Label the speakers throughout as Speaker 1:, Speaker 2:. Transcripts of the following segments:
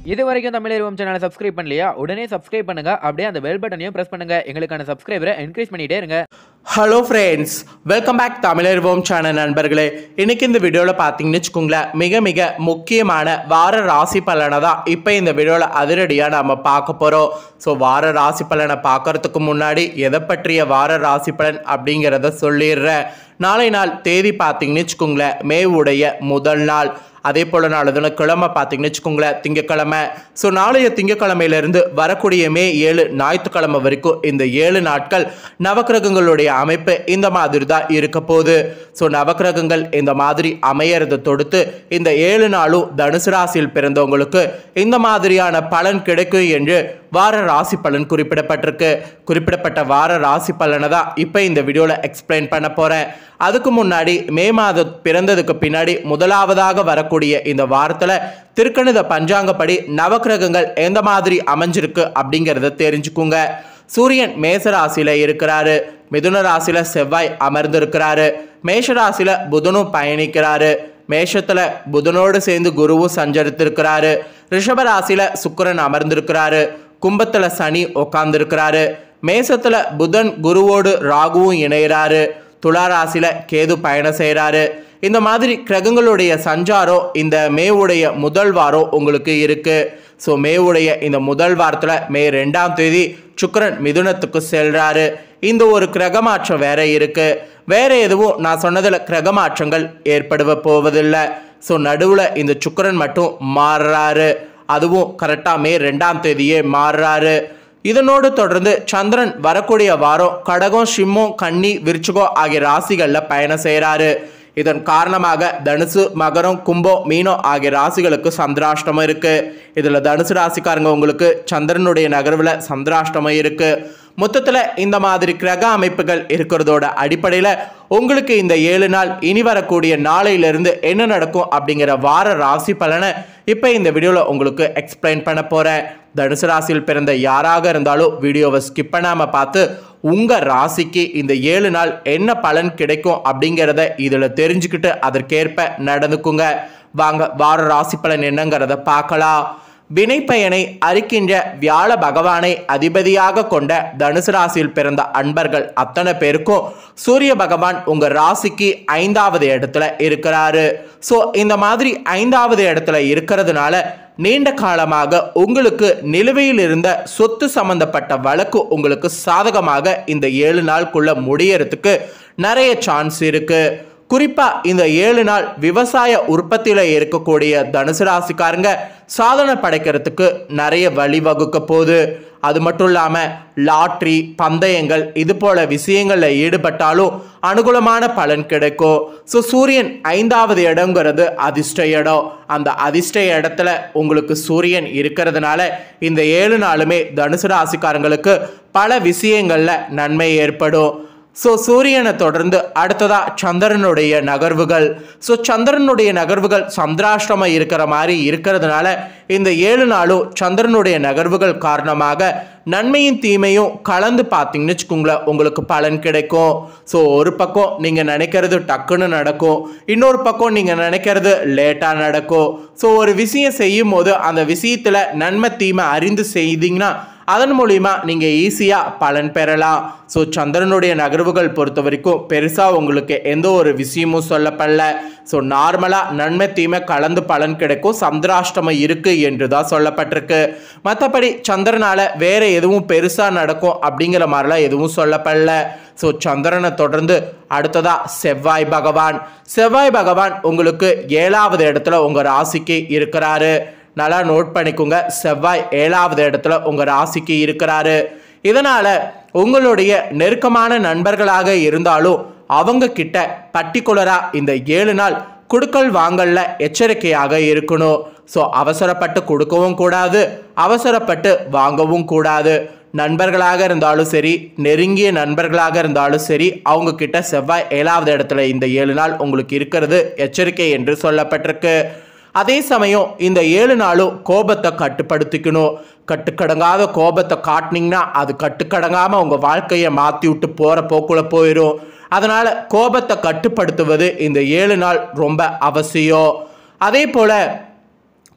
Speaker 1: இது வரைக்கும் தமிழ் சேனலை சப்ஸ்கிரைப் பண்ணலையா உடனே சப்ஸ்கிரைப் பண்ணுங்க அப்படியே அந்த பெல் பட்டனையும் பிரஸ் பண்ணுங்க எங்களுக்கான சப்ஸ்கிரைபரை என்கரேஜ் பண்ணிட்டே இருங்க
Speaker 2: hello friends welcome back Tamizharvom channel நண்பர்களே இன்னைக்கு இந்த வீடியோவில் பார்த்தீங்கன்னு வச்சுக்கோங்களேன் மிக மிக முக்கியமான வார ராசி பலனை தான் இப்போ இந்த வீடியோவில் அதிரடியாக நம்ம பார்க்க போகிறோம் ஸோ வார ராசி பலனை பார்க்கறதுக்கு முன்னாடி எதை பற்றிய வார ராசி பலன் அப்படிங்கிறத சொல்லிடுறேன் நாளை நாள் தேதி பார்த்தீங்கன்னு வச்சுக்கோங்களேன் மே உடைய முதல் நாள் அதே போல் நாளை தினம் கிழமை பார்த்தீங்கன்னு வச்சுக்கோங்களேன் திங்கக்கிழமை ஸோ நாளைய திங்கக்கிழமையிலிருந்து வரக்கூடிய மே ஏழு ஞாயிற்றுக்கிழமை வரைக்கும் இந்த ஏழு நாட்கள் நவக்கிரகங்களுடைய அமைப்பு இந்த மாதிரி தான் இருக்க போகுது ஸோ நவக்கிரகங்கள் இந்த மாதிரி அமையறதை தொடுத்து இந்த ஏழு நாளும் தனுசு ராசியில் பிறந்தவங்களுக்கு இந்த மாதிரியான பலன் கிடைக்கும் என்று வார ராசி பலன் குறிப்பிடப்பட்டிருக்கு குறிப்பிடப்பட்ட வார ராசி பலனை தான் இப்போ இந்த வீடியோவில் எக்ஸ்பிளைன் பண்ண போகிறேன் அதுக்கு முன்னாடி மே மாதம் பிறந்ததுக்கு பின்னாடி முதலாவதாக வரக்கூடிய இந்த வாரத்தில் திருக்கணித பஞ்சாங்கப்படி நவக்கிரகங்கள் எந்த மாதிரி அமைஞ்சிருக்கு அப்படிங்கிறத தெரிஞ்சுக்குங்க சூரியன் மேச ராசியில இருக்கிறாரு மிதுன ராசியில செவ்வாய் அமர்ந்திருக்கிறாரு மேஷ ராசியில புதனும் பயணிக்கிறாரு மேஷத்துல புதனோடு சேர்ந்து குருவும் சஞ்சரித்திருக்கிறாரு ரிஷப ராசியில சுக்கிரன் அமர்ந்திருக்கிறாரு கும்பத்துல சனி உட்கார்ந்திருக்கிறாரு மேசத்துல புதன் குருவோடு ராகுவும் இணைகிறாரு துலா ராசியில கேது பயணம் செய்கிறாரு இந்த மாதிரி கிரகங்களுடைய சஞ்சாரம் இந்த மேவுடைய முதல் வாரம் உங்களுக்கு இருக்கு ஸோ மேவுடைய இந்த முதல் வாரத்தில் மே ரெண்டாம் தேதி சுக்கிரன் மிதுனத்துக்கு செல்றாரு இந்த ஒரு கிரக மாற்றம் வேற இருக்கு வேற எதுவும் நான் சொன்னதில் கிரக மாற்றங்கள் ஏற்படுவ போவதில்லை ஸோ நடுவில் இந்த சுக்கிரன் மட்டும் மாறுறாரு அதுவும் கரெக்டாக மே ரெண்டாம் தேதியே மாறுறாரு இதனோடு தொடர்ந்து சந்திரன் வரக்கூடிய வாரம் கடகம் சிம்மம் கன்னி விருச்சிகம் ஆகிய ராசிகளில் பயணம் செய்கிறாரு இதன் காரணமாக தனுசு மகரம் கும்பம் மீனம் ஆகிய ராசிகளுக்கு சந்திராஷ்டமம் இருக்கு இதில் தனுசு ராசிக்காரங்க உங்களுக்கு சந்திரனுடைய நகர்வில் சந்திராஷ்டமம் இருக்கு மொத்தத்தில் இந்த மாதிரி கிரக அமைப்புகள் இருக்கிறதோட அடிப்படையில் உங்களுக்கு இந்த ஏழு நாள் இனி வரக்கூடிய நாளையிலிருந்து என்ன நடக்கும் அப்படிங்கிற வார ராசி பலனை இப்போ இந்த வீடியோவில் உங்களுக்கு எக்ஸ்பிளைன் பண்ண போகிறேன் தனுசு ராசியில் பிறந்த யாராக இருந்தாலும் வீடியோவை ஸ்கிப் பண்ணாமல் பார்த்து உங்கள் ராசிக்கு இந்த ஏழு நாள் என்ன பலன் கிடைக்கும் அப்படிங்கிறத இதில் தெரிஞ்சுக்கிட்டு அதற்கேற்ப நடந்துக்குங்க வாங்க வார ராசி பலன் என்னங்கிறத பார்க்கலாம் வினைப்பயனை அரிக்கின்ற வியாழ பகவானை அதிபதியாக கொண்ட தனுசு ராசியில் பிறந்த அன்பர்கள் அத்தனை பேருக்கும் சூரிய பகவான் உங்க ராசிக்கு ஐந்தாவது இடத்துல இருக்கிறாரு ஸோ இந்த மாதிரி ஐந்தாவது இடத்துல இருக்கிறதுனால நீண்ட காலமாக உங்களுக்கு நிலுவையில் இருந்த சொத்து சம்பந்தப்பட்ட வழக்கு உங்களுக்கு சாதகமாக இந்த ஏழு நாளுக்குள்ள முடியறதுக்கு நிறைய சான்ஸ் இருக்கு குறிப்பா இந்த ஏழு நாள் விவசாய உற்பத்தியில இருக்கக்கூடிய தனுசு ராசிக்காரங்க சாதனை படைக்கிறதுக்கு நிறைய வழிவகுக்க போகுது அது மட்டும் இல்லாம லாட்ரி பந்தயங்கள் இது போல விஷயங்கள்ல ஈடுபட்டாலும் அனுகூலமான பலன் கிடைக்கும் ஸோ சூரியன் ஐந்தாவது இடங்கிறது அதிர்ஷ்ட இடம் அந்த அதிர்ஷ்ட இடத்துல உங்களுக்கு சூரியன் இருக்கிறதுனால இந்த ஏழு நாளுமே தனுசு ராசிக்காரங்களுக்கு பல விஷயங்கள்ல நன்மை ஏற்படும் ஸோ சூரியனை தொடர்ந்து அடுத்ததா சந்திரனுடைய நகர்வுகள் ஸோ சந்திரனுடைய நகர்வுகள் சந்திராஷ்டமம் இருக்கிற மாதிரி இருக்கிறதுனால இந்த ஏழு நாளும் சந்திரனுடைய நகர்வுகள் காரணமாக நன்மையும் தீமையும் கலந்து பார்த்தீங்கன்னு வச்சுக்கோங்களேன் உங்களுக்கு பலன் கிடைக்கும் ஸோ ஒரு பக்கம் நீங்கள் நினைக்கிறது டக்குன்னு நடக்கும் இன்னொரு பக்கம் நீங்கள் நினைக்கிறது லேட்டாக நடக்கும் ஸோ ஒரு விஷயம் செய்யும் போது அந்த விஷயத்தில் நன்மை தீமை அறிந்து செய்தீங்கன்னா அதன் மூலிமா நீங்கள் ஈஸியாக பலன் பெறலாம் ஸோ சந்திரனுடைய நகர்வுகள் பொறுத்த வரைக்கும் பெருசாக உங்களுக்கு எந்த ஒரு விஷயமும் சொல்லப்படல ஸோ நார்மலாக நன்மை தீமை கலந்து பலன் கிடைக்கும் சந்திராஷ்டமம் இருக்குது என்று தான் சொல்லப்பட்டிருக்கு மற்றபடி சந்திரனால் வேற எதுவும் பெருசாக நடக்கும் அப்படிங்கிற மாதிரிலாம் எதுவும் சொல்லப்படல ஸோ சந்திரனை தொடர்ந்து அடுத்ததா செவ்வாய் பகவான் செவ்வாய் பகவான் உங்களுக்கு ஏழாவது இடத்துல உங்கள் ராசிக்கு இருக்கிறாரு நல்லா நோட் பண்ணிக்கோங்க செவ்வாய் ஏழாவது இடத்துல உங்க ராசிக்கு இருக்கிறாரு இதனால உங்களுடைய நெருக்கமான நண்பர்களாக இருந்தாலும் அவங்க கிட்ட பர்டிகுலரா இந்த ஏழு நாள் குடுக்கல் வாங்கல்ல எச்சரிக்கையாக இருக்கணும் ஸோ அவசரப்பட்டு கொடுக்கவும் கூடாது அவசரப்பட்டு வாங்கவும் கூடாது நண்பர்களாக இருந்தாலும் சரி நெருங்கிய நண்பர்களாக இருந்தாலும் சரி அவங்க கிட்ட செவ்வாய் ஏழாவது இடத்துல இந்த ஏழு நாள் உங்களுக்கு இருக்கிறது எச்சரிக்கை என்று சொல்லப்பட்டிருக்கு அதே சமயம் இந்த ஏழு நாளும் கோபத்தை கட்டுப்படுத்திக்கணும் கட்டுக்கடங்காத கோபத்தை காட்டினீங்கன்னா அது கட்டுக்கடங்காமல் உங்கள் வாழ்க்கையை மாற்றி விட்டு போகிற போக்குல போயிடும் அதனால் கோபத்தை கட்டுப்படுத்துவது இந்த ஏழு நாள் ரொம்ப அவசியம் அதே போல்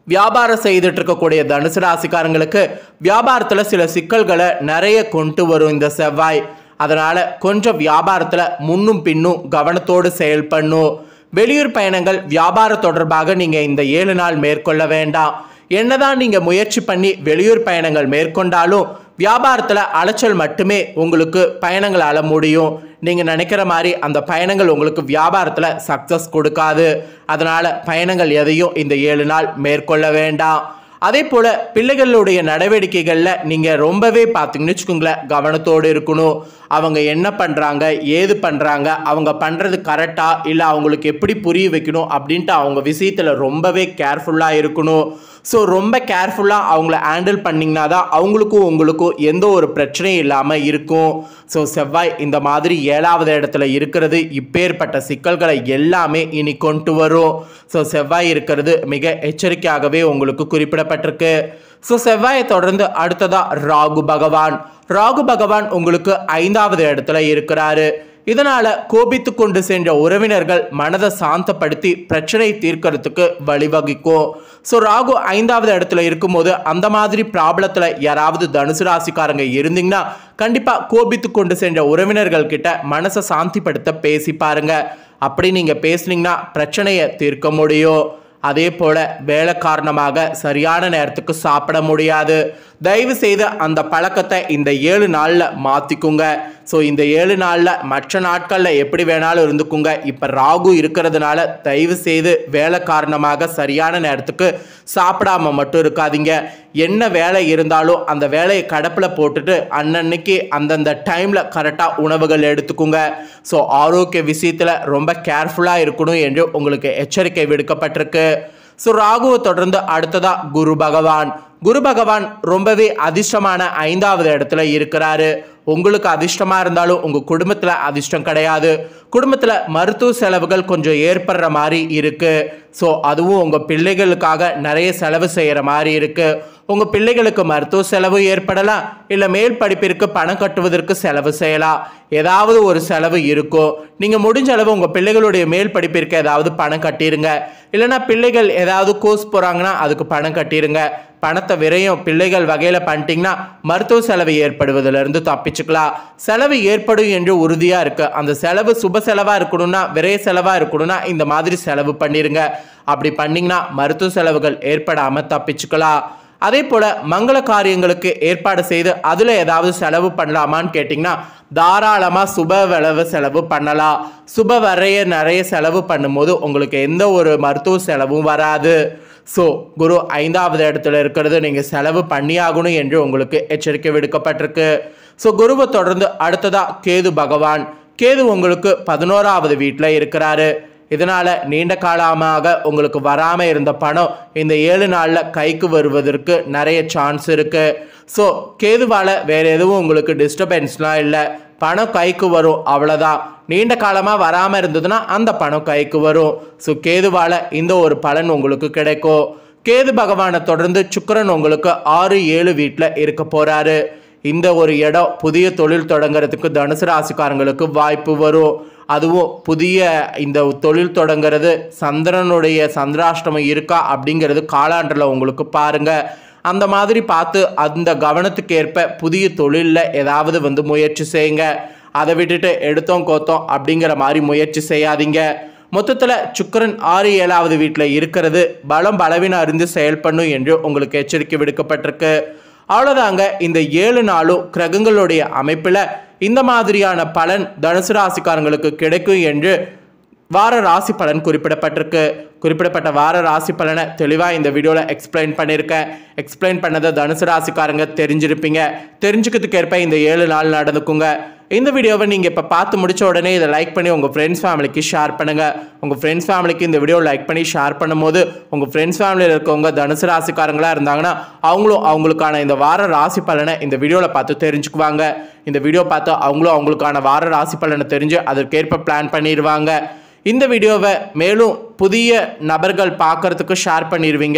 Speaker 2: வியாபாரம் செய்துட்டு இருக்கக்கூடிய தனுசு ராசிக்காரங்களுக்கு வியாபாரத்தில் சில சிக்கல்களை நிறைய கொண்டு வரும் இந்த செவ்வாய் அதனால கொஞ்சம் வியாபாரத்தில் முன்னும் பின்னும் கவனத்தோடு செயல்படணும் வெளியூர் பயணங்கள் வியாபார தொடர்பாக நீங்கள் இந்த ஏழு நாள் மேற்கொள்ள வேண்டாம் என்னதான் நீங்கள் முயற்சி பண்ணி வெளியூர் பயணங்கள் மேற்கொண்டாலும் வியாபாரத்தில் அலைச்சல் மட்டுமே உங்களுக்கு பயணங்களால் முடியும் நீங்கள் நினைக்கிற மாதிரி அந்த பயணங்கள் உங்களுக்கு வியாபாரத்தில் சக்ஸஸ் கொடுக்காது அதனால் பயணங்கள் எதையும் இந்த ஏழு நாள் மேற்கொள்ள வேண்டாம் அதே போல் பிள்ளைகளுடைய நடவடிக்கைகளில் நீங்கள் ரொம்பவே பார்த்தீங்கன்னு வச்சுக்கோங்களேன் கவனத்தோடு இருக்கணும் அவங்க என்ன பண்ணுறாங்க ஏது பண்ணுறாங்க அவங்க பண்ணுறது கரெக்டாக இல்லை அவங்களுக்கு எப்படி புரிய வைக்கணும் அப்படின்ட்டு அவங்க விஷயத்தில் ரொம்பவே கேர்ஃபுல்லாக இருக்கணும் ஸோ ரொம்ப கேர்ஃபுல்லாக அவங்கள ஹேண்டில் பண்ணிங்கன்னா தான் அவங்களுக்கும் உங்களுக்கும் எந்த ஒரு பிரச்சனையும் இல்லாமல் இருக்கும் ஸோ செவ்வாய் இந்த மாதிரி ஏழாவது இடத்துல இருக்கிறது இப்பேற்பட்ட சிக்கல்களை எல்லாமே இனி கொண்டு வரும் ஸோ செவ்வாய் இருக்கிறது மிக எச்சரிக்கையாகவே உங்களுக்கு குறிப்பிடப்பட்டிருக்கு ஸோ செவ்வாயை தொடர்ந்து அடுத்ததா ராகு பகவான் ராகு பகவான் உங்களுக்கு ஐந்தாவது இடத்துல இருக்கிறாரு இதனால கோபித்து கொண்டு சென்ற உறவினர்கள் மனதை சாந்தப்படுத்தி பிரச்சனை தீர்க்கறதுக்கு வழிவகுக்கும் ஸோ ராகு ஐந்தாவது இடத்துல இருக்கும்போது அந்த மாதிரி ப்ராப்ளத்தில் யாராவது தனுசு ராசிக்காரங்க இருந்தீங்கன்னா கண்டிப்பாக கோபித்து கொண்டு சென்ற உறவினர்கள் கிட்ட மனசை சாந்திப்படுத்த பேசி பாருங்க அப்படி நீங்கள் பேசுனீங்கன்னா பிரச்சனையை தீர்க்க முடியும் அதே போல வேலை காரணமாக சரியான நேரத்துக்கு சாப்பிட முடியாது தயவு செய்து அந்த பழக்கத்தை இந்த ஏழு நாளில் மாற்றிக்குங்க ஸோ இந்த ஏழு நாளில் மற்ற நாட்களில் எப்படி வேணாலும் இருந்துக்குங்க இப்போ ராகு இருக்கிறதுனால தயவு செய்து வேலை காரணமாக சரியான நேரத்துக்கு சாப்பிடாம மட்டும் இருக்காதீங்க என்ன வேலை இருந்தாலும் அந்த வேலையை கடப்பில் போட்டுட்டு அன்னன்னைக்கு அந்தந்த டைமில் கரெக்டாக உணவுகள் எடுத்துக்குங்க ஸோ ஆரோக்கிய விஷயத்தில் ரொம்ப கேர்ஃபுல்லாக இருக்கணும் என்று உங்களுக்கு எச்சரிக்கை விடுக்கப்பட்டிருக்கு ஸோ ராகுவை தொடர்ந்து அடுத்ததா குரு பகவான் குரு பகவான் ரொம்பவே அதிர்ஷ்டமான ஐந்தாவது இடத்துல இருக்கிறாரு உங்களுக்கு அதிர்ஷ்டமா இருந்தாலும் உங்க குடும்பத்துல அதிர்ஷ்டம் கிடையாது குடும்பத்துல மருத்துவ செலவுகள் கொஞ்சம் ஏற்படுற மாதிரி இருக்கு ஸோ அதுவும் உங்க பிள்ளைகளுக்காக நிறைய செலவு செய்யற மாதிரி இருக்கு உங்க பிள்ளைகளுக்கு மருத்துவ செலவு ஏற்படலாம் இல்லை மேல் படிப்பிற்கு பணம் கட்டுவதற்கு செலவு செய்யலாம் ஏதாவது ஒரு செலவு இருக்கும் நீங்க முடிஞ்ச அளவு உங்க பிள்ளைகளுடைய மேல் படிப்பிற்கு ஏதாவது பணம் கட்டிருங்க இல்லைன்னா பிள்ளைகள் ஏதாவது கோர்ஸ் போறாங்கன்னா அதுக்கு பணம் கட்டிருங்க பணத்தை விரையும் பிள்ளைகள் வகையில் பண்ணிட்டீங்கன்னா மருத்துவ செலவு ஏற்படுவதிலிருந்து தப்பிச்சுக்கலாம் செலவு ஏற்படும் என்று உறுதியாக இருக்கு அந்த செலவு சுப செலவாக இருக்கணும்னா விரைய செலவாக இருக்கணும்னா இந்த மாதிரி செலவு பண்ணிருங்க அப்படி பண்ணிங்கன்னா மருத்துவ செலவுகள் ஏற்படாமல் தப்பிச்சுக்கலாம் அதே போல் மங்கள காரியங்களுக்கு ஏற்பாடு செய்து அதில் ஏதாவது செலவு பண்ணலாமான்னு கேட்டிங்கன்னா தாராளமாக சுப விளவு செலவு பண்ணலாம் சுப வரைய நிறைய செலவு பண்ணும்போது உங்களுக்கு எந்த ஒரு மருத்துவ செலவும் வராது ஸோ குரு ஐந்தாவது இடத்துல இருக்கிறது நீங்கள் செலவு பண்ணியாகணும் என்று உங்களுக்கு எச்சரிக்கை விடுக்கப்பட்டிருக்கு ஸோ குருவை தொடர்ந்து அடுத்ததா கேது பகவான் கேது உங்களுக்கு பதினோராவது வீட்டில் இருக்கிறாரு இதனால நீண்ட காலமாக உங்களுக்கு வராம இருந்த பணம் இந்த ஏழு நாள்ல கைக்கு வருவதற்கு நிறைய சான்ஸ் இருக்கு ஸோ கேதுவால வேற எதுவும் உங்களுக்கு டிஸ்டர்பன்ஸ்லாம் இல்லை பணம் கைக்கு வரும் அவ்வளோதான் நீண்ட காலமாக வராமல் இருந்ததுன்னா அந்த பணம் கைக்கு வரும் ஸோ கேதுவால இந்த ஒரு பலன் உங்களுக்கு கிடைக்கும் கேது பகவானை தொடர்ந்து சுக்கிரன் உங்களுக்கு ஆறு ஏழு வீட்டில் இருக்க போறாரு இந்த ஒரு இடம் புதிய தொழில் தொடங்குறதுக்கு தனுசு ராசிக்காரங்களுக்கு வாய்ப்பு வரும் அதுவும் புதிய இந்த தொழில் தொடங்குறது சந்திரனுடைய சந்திராஷ்டமம் இருக்கா அப்படிங்கிறது காலாண்டில் உங்களுக்கு பாருங்க அந்த மாதிரி பார்த்து அந்த கவனத்துக்கு ஏற்ப புதிய தொழிலில் ஏதாவது வந்து முயற்சி செய்யுங்க அதை விட்டுட்டு எடுத்தோம் கோத்தோம் அப்படிங்கிற மாதிரி முயற்சி செய்யாதீங்க மொத்தத்தில் சுக்கிரன் ஆறு ஏழாவது வீட்டில் இருக்கிறது பலம் பலவீனம் அறிந்து செயல்படணும் என்று உங்களுக்கு எச்சரிக்கை விடுக்கப்பட்டிருக்கு அவ்வளோதாங்க இந்த ஏழு நாளும் கிரகங்களுடைய அமைப்பில் இந்த மாதிரியான பலன் தனுசு ராசிக்காரங்களுக்கு கிடைக்கும் என்று வார ராசி பலன் குறிப்பிடப்பட்டிருக்கு குறிப்பிடப்பட்ட வார ராசி பலனை தெளிவாக இந்த வீடியோவில் எக்ஸ்பிளைன் பண்ணியிருக்கேன் எக்ஸ்பிளைன் பண்ணதை தனுசு ராசிக்காரங்க தெரிஞ்சிருப்பீங்க தெரிஞ்சுக்கிறதுக்கு ஏற்ப இந்த ஏழு நாள் நடந்துக்குங்க இந்த வீடியோவை நீங்கள் இப்போ பார்த்து முடிச்ச உடனே இதை லைக் பண்ணி உங்கள் ஃப்ரெண்ட்ஸ் ஃபேமிலிக்கு ஷேர் பண்ணுங்கள் உங்கள் ஃப்ரெண்ட்ஸ் ஃபேமிலிக்கு இந்த வீடியோ லைக் பண்ணி ஷேர் பண்ணும்போது உங்கள் ஃப்ரெண்ட்ஸ் ஃபேமிலியில் இருக்கவங்க தனுசு ராசிக்காரங்களாக இருந்தாங்கன்னா அவங்களும் அவங்களுக்கான இந்த வார ராசி பலனை இந்த வீடியோவில் பார்த்து தெரிஞ்சுக்குவாங்க இந்த வீடியோ பார்த்து அவங்களும் அவங்களுக்கான வார ராசி பலனை தெரிஞ்சு அதற்கேற்ப பிளான் பண்ணிடுவாங்க இந்த வீடியோவை மேலும் புதிய நபர்கள் பார்க்கறதுக்கு ஷேர் பண்ணிடுவீங்க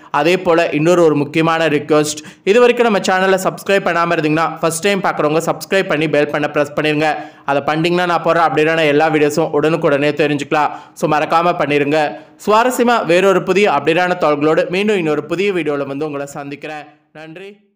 Speaker 2: அதே போல் இன்னொரு ஒரு முக்கியமான ரிக்வெஸ்ட் இது வரைக்கும் நம்ம சேனலை சப்ஸ்கிரைப் பண்ணாமல் இருந்தீங்கன்னா ஃபஸ்ட் டைம் பார்க்குறவங்க சப்ஸ்கிரைப் பண்ணி பெல் பண்ண ப்ரெஸ் பண்ணிடுங்க அதை பண்ணிங்கன்னா நான் போகிற அப்படின்னா எல்லா வீடியோஸும் உடனுக்குடனே தெரிஞ்சுக்கலாம் ஸோ மறக்காமல் பண்ணிடுங்க சுவாரஸ்யமாக வேறொரு புதிய அப்படியான தகவல்களோடு மீண்டும் இன்னொரு புதிய வீடியோவில் வந்து உங்களை சந்திக்கிறேன் நன்றி